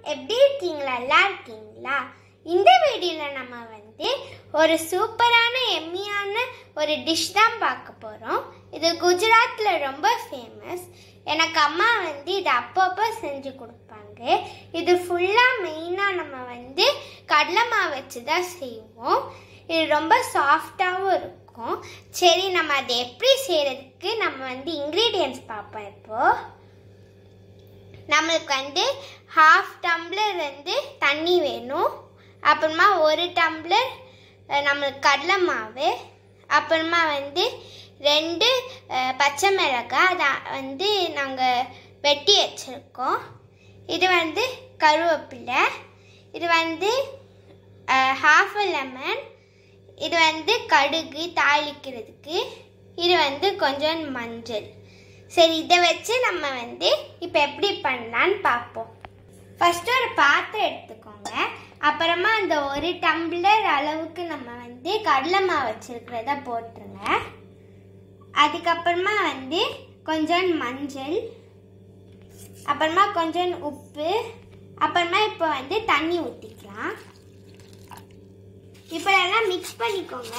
எப்படி இருக்கீங்களா நல்லா இருக்கீங்களா இந்த வீடியோவில் நம்ம வந்து ஒரு சூப்பரான எம்மியான ஒரு டிஷ் தான் பார்க்க போகிறோம் இது குஜராத்தில் ரொம்ப ஃபேமஸ் எனக்கு அம்மா வந்து இது அப்பப்போ செஞ்சு கொடுப்பாங்க இது ஃபுல்லாக மெயினாக நம்ம வந்து கடலை மாவு வச்சு தான் செய்வோம் இது ரொம்ப சாஃப்டாகவும் இருக்கும் சரி நம்ம அதை எப்படி செய்கிறதுக்கு நம்ம வந்து இன்க்ரீடியன்ஸ் பார்ப்போம் இப்போது நம்மளுக்கு வந்து ஹாஃப் டம்ளர் வந்து தண்ணி வேணும் அப்புறமா ஒரு டம்ளர் அஹ், நம்மளுக்கு கடலை மாவு அப்புறமா வந்து ரெண்டு அஹ், பச்சை மிளகாய் அதை வந்து நாங்கள் வெட்டி வச்சுருக்கோம் இது வந்து கருவேப்பிலை இது வந்து ஹாஃப் லெமன் இது வந்து கடுகு தாளிக்கிறதுக்கு இது வந்து கொஞ்சம் மஞ்சள் சரி இதை வச்சு நம்ம வந்து இப்போ எப்படி பண்ணலான்னு பார்ப்போம் ஃபஸ்ட்டு ஒரு பாத்திரம் எடுத்துக்கோங்க அப்புறமா அந்த ஒரு டம்ளர் அளவுக்கு நம்ம வந்து கடலை மாவு வச்சுருக்கிறத போட்டுருங்க அதுக்கப்புறமா வந்து கொஞ்சம் மஞ்சள் அப்புறமா கொஞ்சம் உப்பு அப்புறமா இப்போ வந்து தண்ணி ஊற்றிக்கலாம் இப்போ எல்லாம் மிக்ஸ் பண்ணிக்கோங்க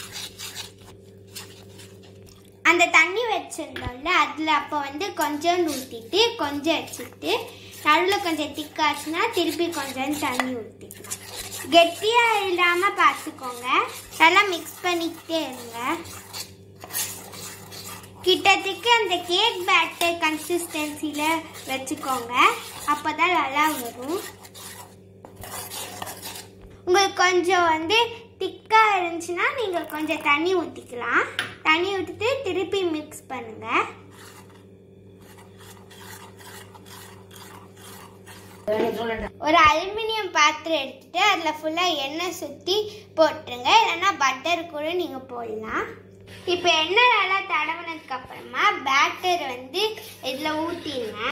அந்த தண்ணி வச்சிருந்தோம்ல அதில் அப்போ வந்து கொஞ்சம் ஊற்றிட்டு கொஞ்சம் வச்சுட்டு நடுவில் கொஞ்சம் திக்காச்சுன்னா திருப்பி கொஞ்சம் தண்ணி ஊற்றிக்கலாம் கெட்டியாக இல்லாமல் பார்த்துக்கோங்க நல்லா மிக்ஸ் பண்ணிக்கிட்டே இருங்க கிட்டத்தட்ட அந்த கேக் பேட்டர் கன்சிஸ்டன்சியில் வச்சுக்கோங்க அப்போ தான் நல்லா வரும் உங்களுக்கு கொஞ்சம் வந்து திக்காக இருந்துச்சுன்னா நீங்கள் கொஞ்சம் தண்ணி ஊற்றிக்கலாம் தண்ணி ஊற்றிட்டு திருப்பி மிக்ஸ் பண்ணுங்க ஒரு அலுமினியம் பாத்திரம் எடுத்துட்டு அதில் ஃபுல்லாக எண்ணெய் சுற்றி போட்டுருங்க இல்லைன்னா பட்டர் கூட நீங்கள் போடலாம் இப்போ எண்ணெய் நல்லா தடவினதுக்கு அப்புறமா பேட்டர் வந்து இதில் ஊற்றிடுங்க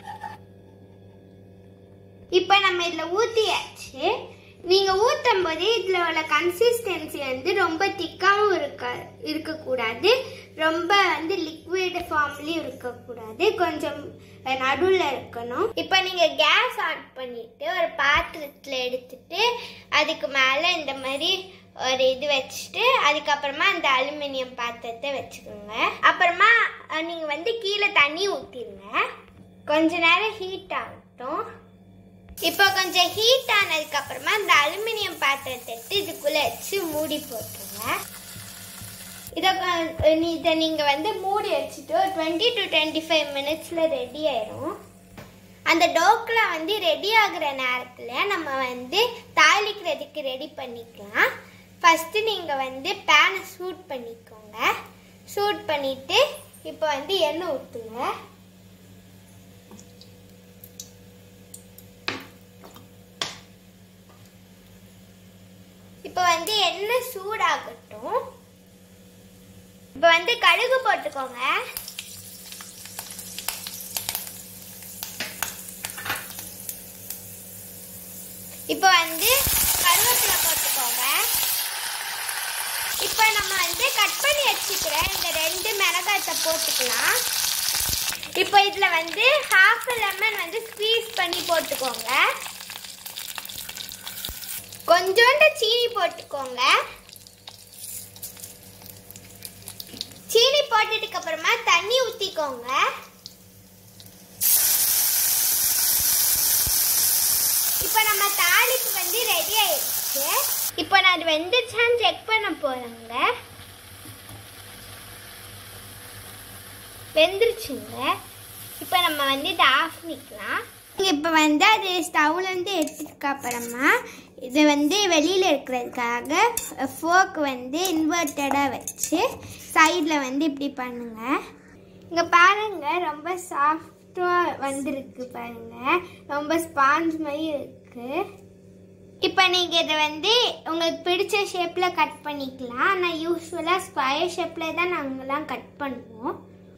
இப்போ நம்ம இதில் ஊற்றியாச்சு நீங்கள் ஊற்றும் போது இதில் உள்ள கன்சிஸ்டன்சி வந்து ரொம்ப திக்காகவும் இருக்க இருக்கக்கூடாது ரொம்ப வந்து லிக்விட் ஃபார்ம்லேயும் இருக்கக்கூடாது கொஞ்சம் நடுவில் இருக்கணும் இப்போ நீங்கள் கேஸ் ஆன் பண்ணிட்டு ஒரு பாத்திரத்தில் எடுத்துட்டு அதுக்கு மேலே இந்த மாதிரி ஒரு இது வச்சுட்டு அதுக்கப்புறமா அந்த அலுமினியம் பாத்திரத்தை வச்சுக்கோங்க அப்புறமா நீங்கள் வந்து கீழே தண்ணி ஊற்றிடுங்க கொஞ்ச நேரம் ஹீட் ஆகட்டும் இப்போ கொஞ்சம் ஹீட் ஆனதுக்கு அப்புறமா இந்த அலுமினியம் பாத்திரத்தை எடுத்து இதுக்குள்ள வச்சு மூடி போட்டுருங்க இதை கொ- நீ- இதை நீங்கள் வந்து மூடி வச்சுட்டு ஒரு டுவெண்ட்டி டு டுவெண்ட்டி ஃபைவ் மினிட்ஸில் ரெடி ஆயிரும் அந்த டோக்லா வந்து ரெடி ஆகுற நேரத்தில் நம்ம வந்து தாளிக்கிறதுக்கு ரெடி பண்ணிக்கலாம் ஃபஸ்ட்டு நீங்கள் வந்து பேனை சூட் பண்ணிக்கோங்க சூட் பண்ணிவிட்டு இப்போ வந்து எண்ணெய் ஊற்றுங்க இப்போ வந்து எண்ணெய் சூடாகட்டும் இப்போ வந்து கடுகு போட்டுக்கோங்க இப்போ வந்து கருவேப்பிலை போட்டுக்கோங்க இப்போ நம்ம வந்து கட் பண்ணி வச்சுக்கிற இந்த ரெண்டு மிளகாயத்தை போட்டுக்கலாம் இப்போ இதில் வந்து ஹாஃப் லெமன் வந்து ஸ்க்வீஸ் பண்ணி போட்டுக்கோங்க கொஞ்சோண்டு சீனி போட்டுக்கோங்க சீனி போட்டதுக்கு அப்புறமா தண்ணி ஊத்திக்கோங்க இப்போ நம்ம தாளிப்பு வந்து ரெடி ஆயிடுச்சு இப்போ நான் அது வெந்துச்சான்னு செக் பண்ண போறேங்க வெந்துருச்சுங்க இப்போ நம்ம வந்து இதை ஆஃப் பண்ணிக்கலாம் இப்போ வந்து அது ஸ்டவ்லேருந்து எடுத்ததுக்கு அப்புறமா இது வந்து வெளியில் இருக்கிறதுக்காக ஃபோக் வந்து இன்வெர்ட்டடாக வச்சு சைடில் வந்து இப்படி பண்ணுங்க இங்கே பாருங்க ரொம்ப சாஃப்டாக வந்திருக்கு பாருங்க ரொம்ப ஸ்பாஞ்ச் மாதிரி இருக்கு இப்போ நீங்கள் இதை வந்து உங்களுக்கு பிடிச்ச ஷேப்பில் கட் பண்ணிக்கலாம் ஆனால் யூஸ்வலாக ஸ்கொயர் ஷேப்பில் தான் நாங்கள்லாம் கட் பண்ணுவோம்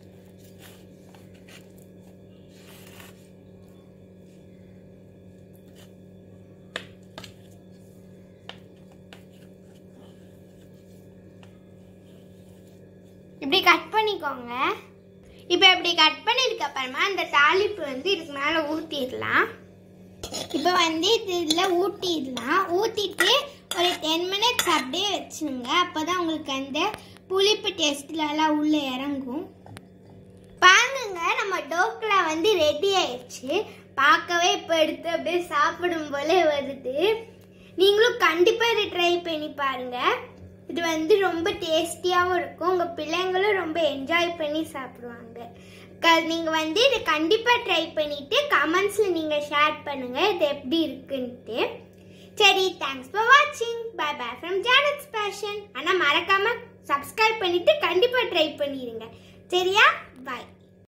இப்படி கட் பண்ணிக்கோங்க இப்போ இப்படி கட் பண்ணதுக்கு அப்புறமா அந்த தாளிப்பு வந்து இதுக்கு மேலே ஊற்றிடலாம் இப்போ வந்து இதில் ஊட்டிடலாம் ஊற்றிட்டு ஒரு டென் மினிட்ஸ் அப்படியே வச்சுருங்க அப்போ தான் உங்களுக்கு அந்த புளிப்பு டேஸ்ட்லலாம் உள்ளே இறங்கும் பாருங்க நம்ம டோக்லா வந்து ரெடி ஆயிடுச்சு பார்க்கவே இப்போ எடுத்து அப்படியே சாப்பிடும் போல வருது நீங்களும் கண்டிப்பாக இதை ட்ரை பண்ணி பாருங்க இது வந்து ரொம்ப டேஸ்டியாகவும் இருக்கும் உங்கள் பிள்ளைங்களும் ரொம்ப என்ஜாய் பண்ணி சாப்பிடுவாங்க க நீங்கள் வந்து இதை கண்டிப்பாக ட்ரை பண்ணிவிட்டு கமெண்ட்ஸில் நீங்கள் ஷேர் பண்ணுங்கள் இது எப்படி இருக்குன்ட்டு சரி தேங்க்ஸ் ஃபார் வாட்சிங் bye bye from Janet's passion ஆனால் மறக்காமல் சப்ஸ்கிரைப் பண்ணிவிட்டு கண்டிப்பாக ட்ரை பண்ணிடுங்க சரியா பாய்